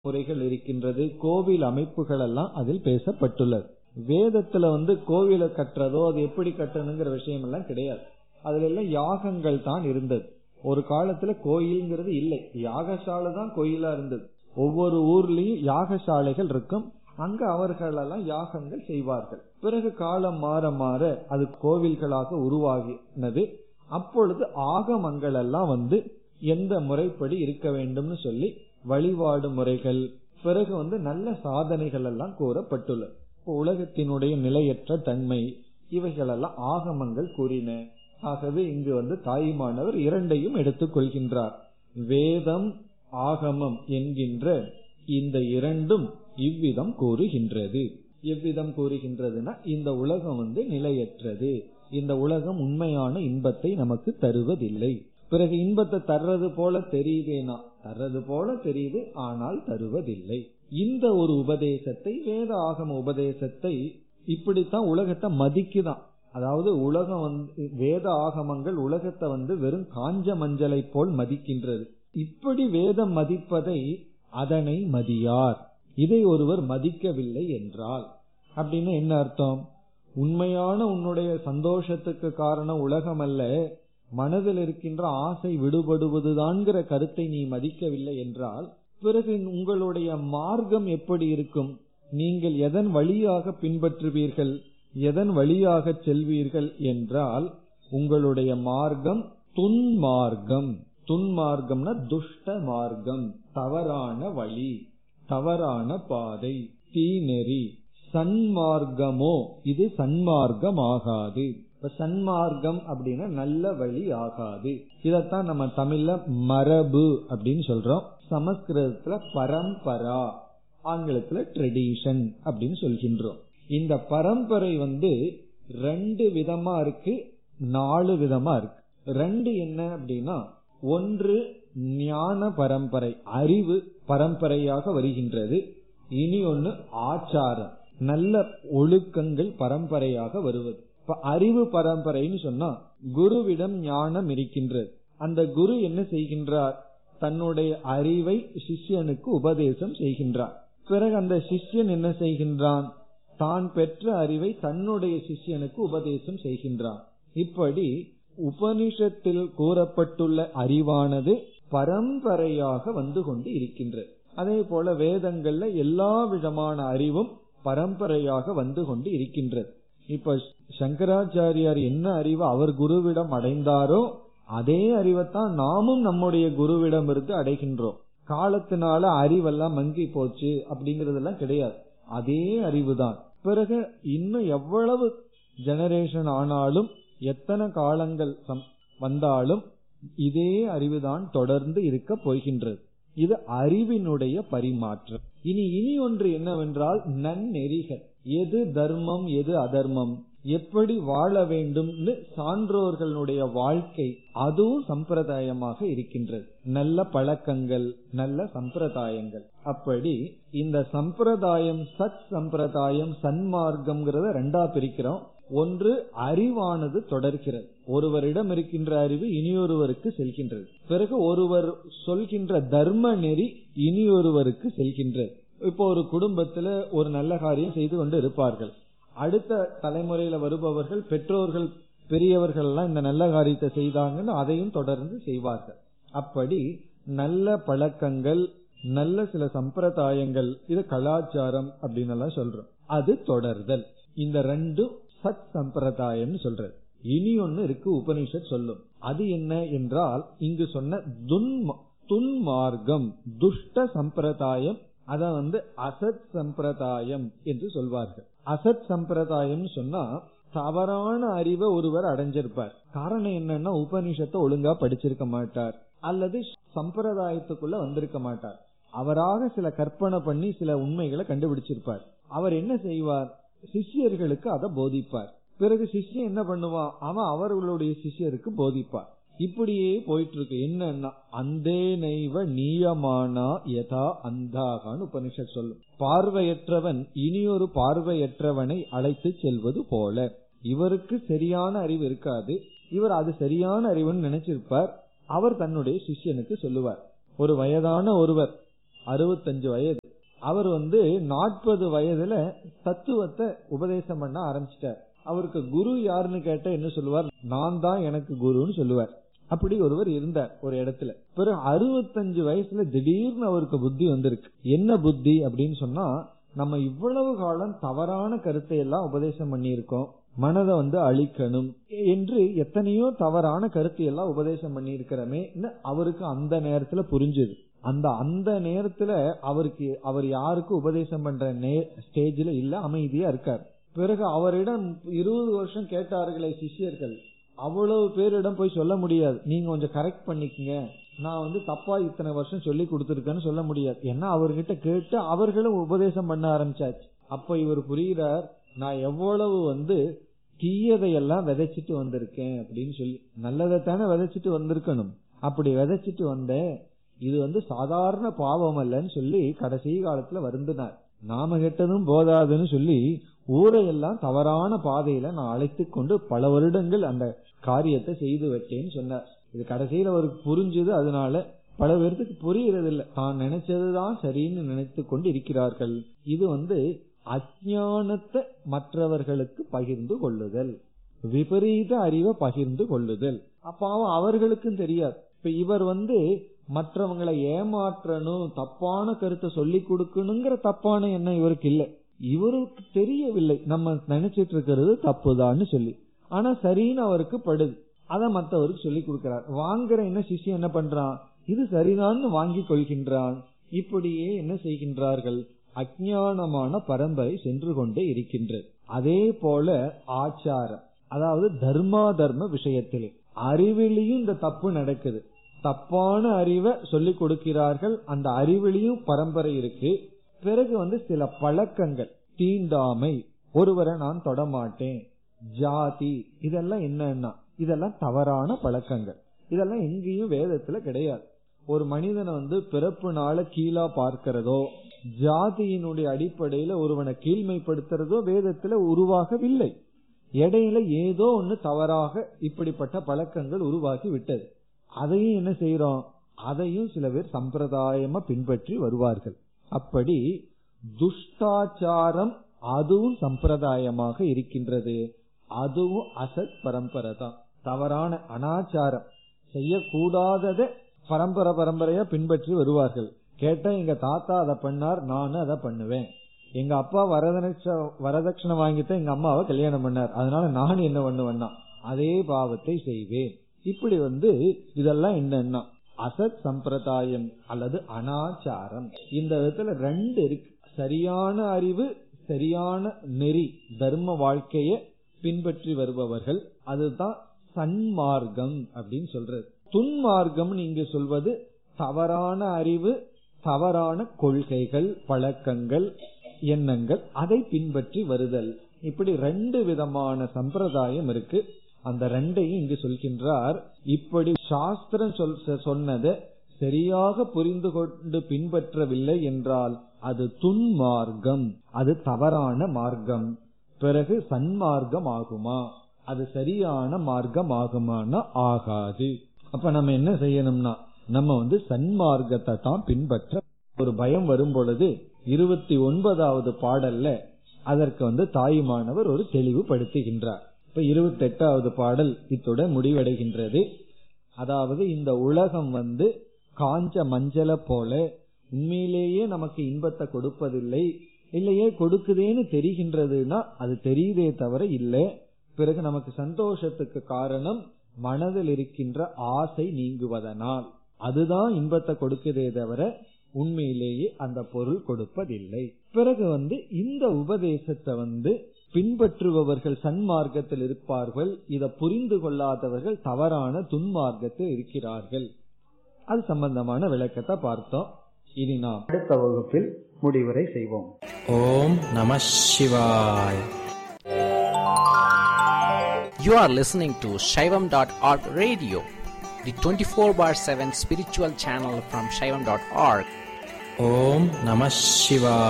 முறைகள் இருக்கின்றது கோவில் அமைப்புகள் எல்லாம் அதில் பேசப்பட்டுள்ளது வேதத்துல வந்து கோவிலை கட்டுறதோ அது எப்படி கட்டணுங்கிற விஷயம் எல்லாம் கிடையாது அதுல எல்லாம் யாகங்கள் தான் இருந்தது ஒரு காலத்துல கோயில்ங்கிறது இல்லை யாகசாலை தான் கோயிலா இருந்தது ஒவ்வொரு ஊர்லயும் யாகசாலைகள் இருக்கும் அங்க அவர்கள் எல்லாம் யாகங்கள் செய்வார்கள் பிறகு காலம் மாற மாற அது கோவில்களாக உருவாகினது அப்பொழுது ஆகமங்கள் எல்லாம் வந்து எந்த முறைப்படி இருக்க வேண்டும்னு சொல்லி வழிபாடு முறைகள் பிறகு வந்து நல்ல சாதனைகள் எல்லாம் கூறப்பட்டுள்ளது இப்போ உலகத்தினுடைய நிலையற்ற தன்மை இவைகளெல்லாம் ஆகமங்கள் கூறின ஆகவே இங்கு வந்து தாயுமானவர் இரண்டையும் எடுத்துக் கொள்கின்றார் வேதம் ஆகமம் என்கின்ற இந்த இரண்டும் இவ்விதம் கூறுகின்றது எவ்விதம் கூறுகின்றதுன்னா இந்த உலகம் வந்து நிலையற்றது இந்த உலகம் உண்மையான இன்பத்தை நமக்கு தருவதில்லை பிறகு இன்பத்தை தர்றது போல தெரியுதேனா தர்றது போல தெரியுது ஆனால் தருவதில்லை இந்த ஒரு உபதேசத்தை வேத ஆகம உபதேசத்தை இப்படித்தான் உலகத்தை மதிக்குதான் அதாவது உலகம் வந்து வேத ஆகமங்கள் உலகத்தை வந்து வெறும் காஞ்ச மஞ்சளை போல் மதிக்கின்றது இப்படி வேதம் மதிப்பதை அதனை மதியார் இதை ஒருவர் மதிக்கவில்லை என்றால் அப்படின்னு என்ன அர்த்தம் உண்மையான உன்னுடைய சந்தோஷத்துக்கு காரணம் உலகம் அல்ல மனதில் இருக்கின்ற ஆசை விடுபடுவதுதான்கிற கருத்தை நீ மதிக்கவில்லை என்றால் பிறகு உங்களுடைய மார்க்கம் எப்படி இருக்கும் நீங்கள் எதன் வழியாக பின்பற்றுவீர்கள் எதன் வழியாக செல்வீர்கள் என்றால் உங்களுடைய மார்க்கம் துன்மார்க்கம் துன்மார்க்கம்னா துஷ்ட மார்க்கம் தவறான வழி தவறான பாதை தீநெறி சன்மார்க்கமோ இது சன்மார்க்கம் ஆகாது இப்ப சன்மார்க்கம் அப்படின்னா நல்ல வழி ஆகாது இதத்தான் நம்ம தமிழ்ல மரபு அப்படின்னு சொல்றோம் சமஸ்கிருதத்துல பரம்பரா ஆங்கிலத்துல ட்ரெடிஷன் அப்படின்னு சொல்கின்றோம் இந்த பரம்பரை வந்து ரெண்டு விதமா இருக்கு நாலு விதமா இருக்கு ரெண்டு என்ன அப்படின்னா ஒன்று ஞான பரம்பரை அறிவு பரம்பரையாக வருகின்றது இனி ஒன்னு ஆச்சாரம் நல்ல ஒழுக்கங்கள் பரம்பரையாக வருவது இப்ப அறிவு பரம்பரைன்னு சொன்னா குருவிடம் ஞானம் இருக்கின்றது அந்த குரு என்ன செய்கின்றார் தன்னுடைய அறிவை சிஷ்யனுக்கு உபதேசம் செய்கின்றார் பிறகு அந்த சிஷ்யன் என்ன செய்கின்றான் தான் பெற்ற அறிவை தன்னுடைய சிஷ்யனுக்கு உபதேசம் செய்கின்றான் இப்படி உபனிஷத்தில் கூறப்பட்டுள்ள அறிவானது பரம்பரையாக வந்து கொண்டு இருக்கின்றது அதே போல வேதங்கள்ல எல்லா விதமான அறிவும் பரம்பரையாக வந்து கொண்டு இருக்கின்றது இப்ப சங்கராச்சாரியார் என்ன அறிவு அவர் குருவிடம் அடைந்தாரோ அதே அறிவைத்தான் நாமும் நம்முடைய குருவிடம் இருந்து அடைகின்றோம் காலத்தினால அறிவெல்லாம் மங்கி போச்சு அப்படிங்கறதெல்லாம் கிடையாது அதே அறிவுதான் பிறகு இன்னும் எவ்வளவு ஜெனரேஷன் ஆனாலும் எத்தனை காலங்கள் வந்தாலும் இதே அறிவுதான் தொடர்ந்து இருக்க போகின்றது இது அறிவினுடைய பரிமாற்றம் இனி இனி ஒன்று என்னவென்றால் நன்னெறிகள் எது தர்மம் எது அதர்மம் எப்படி வாழ வேண்டும்னு சான்றோர்களுடைய வாழ்க்கை அதுவும் சம்பிரதாயமாக இருக்கின்றது நல்ல பழக்கங்கள் நல்ல சம்பிரதாயங்கள் அப்படி இந்த சம்பிரதாயம் சத் சம்பிரதாயம் சன்மார்க்கம்ங்கிறத ரெண்டா பிரிக்கிறோம் ஒன்று அறிவானது தொடர்கிறது ஒருவரிடம் இருக்கின்ற அறிவு இனியொருவருக்கு செல்கின்றது பிறகு ஒருவர் சொல்கின்ற தர்ம நெறி இனியொருவருக்கு செல்கின்றது இப்போ ஒரு குடும்பத்துல ஒரு நல்ல காரியம் செய்து கொண்டு இருப்பார்கள் அடுத்த தலைமுறையில வருபவர்கள் பெற்றோர்கள் பெரியவர்கள் எல்லாம் இந்த நல்ல காரியத்தை செய்தாங்கன்னு அதையும் தொடர்ந்து செய்வார்கள் அப்படி நல்ல பழக்கங்கள் நல்ல சில சம்பிரதாயங்கள் இது கலாச்சாரம் அப்படின்னு எல்லாம் சொல்றோம் அது தொடர்தல் இந்த ரெண்டும் சத் சம்பிரதாயம் சொல்றது இனி ஒன்னு இருக்கு உபனிஷத் சொல்லும் அது என்ன என்றால் இங்கு சொன்ன துன்மார்க்கம் துஷ்ட சம்பிரதாயம் அத வந்து அசத் சம்பிரதாயம் என்று சொல்வார்கள் அசத் சம்பிரதாயம் சொன்னா தவறான அறிவை ஒருவர் அடைஞ்சிருப்பார் காரணம் என்னன்னா உபனிஷத்தை ஒழுங்கா படிச்சிருக்க மாட்டார் அல்லது சம்பிரதாயத்துக்குள்ள வந்திருக்க மாட்டார் அவராக சில கற்பனை பண்ணி சில உண்மைகளை கண்டுபிடிச்சிருப்பார் அவர் என்ன செய்வார் சிஷ்யர்களுக்கு அதை போதிப்பார் பிறகு சிஷ்யன் என்ன பண்ணுவான் அவன் அவர்களுடைய சிஷ்யருக்கு போதிப்பார் இப்படியே போயிட்டு இருக்கு என்னன்னா அந்தே நைவ நீயமானா யதா அந்தாகான்னு உபனிஷத் சொல்லும் பார்வையற்றவன் இனியொரு பார்வையற்றவனை அழைத்து செல்வது போல இவருக்கு சரியான அறிவு இருக்காது இவர் அது சரியான அறிவுன்னு நினைச்சிருப்பார் அவர் தன்னுடைய சிஷ்யனுக்கு சொல்லுவார் ஒரு வயதான ஒருவர் அறுபத்தஞ்சு வயது அவர் வந்து நாற்பது வயதுல தத்துவத்தை உபதேசம் பண்ண ஆரம்பிச்சிட்டார் அவருக்கு குரு யாருன்னு கேட்டா என்ன சொல்லுவார் நான் தான் எனக்கு குருன்னு சொல்லுவார் அப்படி ஒருவர் இருந்தார் ஒரு இடத்துல பிறகு அறுபத்தஞ்சு வயசுல திடீர்னு அவருக்கு புத்தி வந்திருக்கு என்ன புத்தி அப்படின்னு சொன்னா நம்ம இவ்வளவு காலம் தவறான கருத்தை எல்லாம் உபதேசம் பண்ணியிருக்கோம் மனதை வந்து அழிக்கணும் என்று எத்தனையோ தவறான கருத்தை எல்லாம் உபதேசம் பண்ணி இருக்கிறமே அவருக்கு அந்த நேரத்துல புரிஞ்சுது அந்த அந்த நேரத்துல அவருக்கு அவர் யாருக்கு உபதேசம் பண்ற ஸ்டேஜ்ல இல்ல அமைதியா இருக்கார் பிறகு அவரிடம் இருபது வருஷம் கேட்டார்களே சிஷியர்கள் அவ்வளவு பேரிடம் போய் சொல்ல முடியாது நீங்க கொஞ்சம் கரெக்ட் பண்ணிக்கங்க நான் வந்து தப்பா இத்தனை வருஷம் சொல்லி கொடுத்துருக்கேன்னு சொல்ல முடியாது ஏன்னா அவர்கிட்ட கேட்டு அவர்களும் உபதேசம் பண்ண ஆரம்பிச்சாச்சு அப்ப இவர் புரிகிறார் நான் எவ்வளவு வந்து தீயதையெல்லாம் விதைச்சிட்டு வந்திருக்கேன் அப்படின்னு சொல்லி நல்லதைத்தானே விதைச்சிட்டு வந்திருக்கணும் அப்படி விதைச்சிட்டு வந்தேன் இது வந்து சாதாரண பாவம் அல்லன்னு சொல்லி கடைசி காலத்துல வருந்தினார் நாம கெட்டதும் போதாதுன்னு சொல்லி ஊரையெல்லாம் தவறான பாதையில நான் அழைத்து கொண்டு பல வருடங்கள் அந்த காரியத்தை செய்து வச்சேன்னு சொன்னார் இது கடைசியில அவருக்கு புரிஞ்சது அதனால பல பேர்த்துக்கு புரியறது இல்லை தான் நினைச்சதுதான் சரின்னு நினைத்து கொண்டு இருக்கிறார்கள் இது வந்து அஜானத்தை மற்றவர்களுக்கு பகிர்ந்து கொள்ளுதல் விபரீத அறிவை பகிர்ந்து கொள்ளுதல் அப்பாவும் அவர்களுக்கும் தெரியாது இப்ப இவர் வந்து மற்றவங்களை ஏமாற்றணும் தப்பான கருத்தை சொல்லி கொடுக்கணுங்கிற தப்பான எண்ணம் இவருக்கு இல்லை இவருக்கு தெரியவில்லை நம்ம நினைச்சிட்டு இருக்கிறது தப்புதான்னு சொல்லி ஆனா சரின்னு அவருக்கு படுது அதை மற்றவருக்கு சொல்லி கொடுக்கிறார் வாங்குற என்ன சிஷ்யம் என்ன பண்றான் இது சரிதான்னு வாங்கி கொள்கின்றான் இப்படியே என்ன செய்கின்றார்கள் அஜானமான பரம்பரை சென்று கொண்டே இருக்கின்றது அதே போல ஆச்சாரம் அதாவது தர்மா தர்ம விஷயத்திலே அறிவிலையும் இந்த தப்பு நடக்குது தப்பான அறிவை சொல்லிக் கொடுக்கிறார்கள் அந்த அறிவிலையும் பரம்பரை இருக்கு பிறகு வந்து சில பழக்கங்கள் தீண்டாமை ஒருவரை நான் தொடமாட்டேன் ஜாதி இதெல்லாம் என்னன்னா இதெல்லாம் தவறான பழக்கங்கள் இதெல்லாம் எங்கேயும் வேதத்துல கிடையாது ஒரு மனிதனை வந்து பிறப்புனால கீழா பார்க்கிறதோ ஜாதியினுடைய அடிப்படையில ஒருவனை கீழ்மைப்படுத்துறதோ வேதத்துல உருவாகவில்லை இடையில ஏதோ ஒண்ணு தவறாக இப்படிப்பட்ட பழக்கங்கள் உருவாகி விட்டது அதையும் என்ன செய்யறோம் அதையும் சில பேர் சம்பிரதாயமா பின்பற்றி வருவார்கள் அப்படி துஷ்டாச்சாரம் அதுவும் சம்பிரதாயமாக இருக்கின்றது அதுவும் அசத் பரம்பரை தான் தவறான அனாச்சாரம் செய்யக்கூடாததை பரம்பரை பரம்பரையா பின்பற்றி வருவார்கள் கேட்டா எங்க தாத்தா அதை பண்ணார் நானும் அதை பண்ணுவேன் எங்க அப்பா வரதட்ச வரதட்சணை வாங்கித்தான் எங்க அம்மாவை கல்யாணம் பண்ணார் அதனால நான் என்ன பண்ணுவேன்னா அதே பாவத்தை செய்வேன் இப்படி வந்து இதெல்லாம் என்னன்னா அசத் சம்பிரதாயம் அல்லது அனாச்சாரம் இந்த விதத்துல ரெண்டு இருக்கு சரியான அறிவு சரியான நெறி தர்ம வாழ்க்கைய பின்பற்றி வருபவர்கள் அதுதான் சன்மார்க்கம் அப்படின்னு சொல்றது துன்மார்க்கம் நீங்க சொல்வது தவறான அறிவு தவறான கொள்கைகள் பழக்கங்கள் எண்ணங்கள் அதை பின்பற்றி வருதல் இப்படி ரெண்டு விதமான சம்பிரதாயம் இருக்கு அந்த ரெண்டையும் இங்கு சொல்கின்றார் இப்படி சாஸ்திரம் சொல் சொன்னதை சரியாக புரிந்து கொண்டு பின்பற்றவில்லை என்றால் அது துன்மார்க்கம் அது தவறான மார்க்கம் பிறகு சன்மார்க்கம் ஆகுமா அது சரியான மார்க்கம் ஆகுமானா ஆகாது அப்ப நம்ம என்ன செய்யணும்னா நம்ம வந்து சன்மார்க்கத்தை தான் பின்பற்ற ஒரு பயம் வரும் பொழுது இருபத்தி ஒன்பதாவது பாடல்ல அதற்கு வந்து தாயுமானவர் ஒரு தெளிவுபடுத்துகின்றார் இப்ப இருபத்தி எட்டாவது பாடல் இத்துடன் முடிவடைகின்றது அதாவது இந்த உலகம் வந்து காஞ்ச மஞ்சள போல உண்மையிலேயே நமக்கு இன்பத்தை கொடுப்பதில்லை இல்லையே கொடுக்குதேன்னு தெரிகின்றதுன்னா அது தெரியுதே தவிர இல்லை பிறகு நமக்கு சந்தோஷத்துக்கு காரணம் மனதில் இருக்கின்ற ஆசை நீங்குவதனால் அதுதான் இன்பத்தை கொடுக்குதே தவிர உண்மையிலேயே அந்த பொருள் கொடுப்பதில்லை பிறகு வந்து இந்த உபதேசத்தை வந்து பின்பற்றுபவர்கள் சன்மார்க்கத்தில் இருப்பார்கள் இதை புரிந்து கொள்ளாதவர்கள் தவறான துன்மார்க்கத்தில் இருக்கிறார்கள் அது சம்பந்தமான விளக்கத்தை பார்த்தோம் இனி நாம் அடுத்த வகுப்பில் முடிவுரை செய்வோம் ஓம் நம சிவாய் You are listening to Shaivam.org radio, the 24 bar 7 spiritual channel from Shaivam.org. Om Namah Shivaya.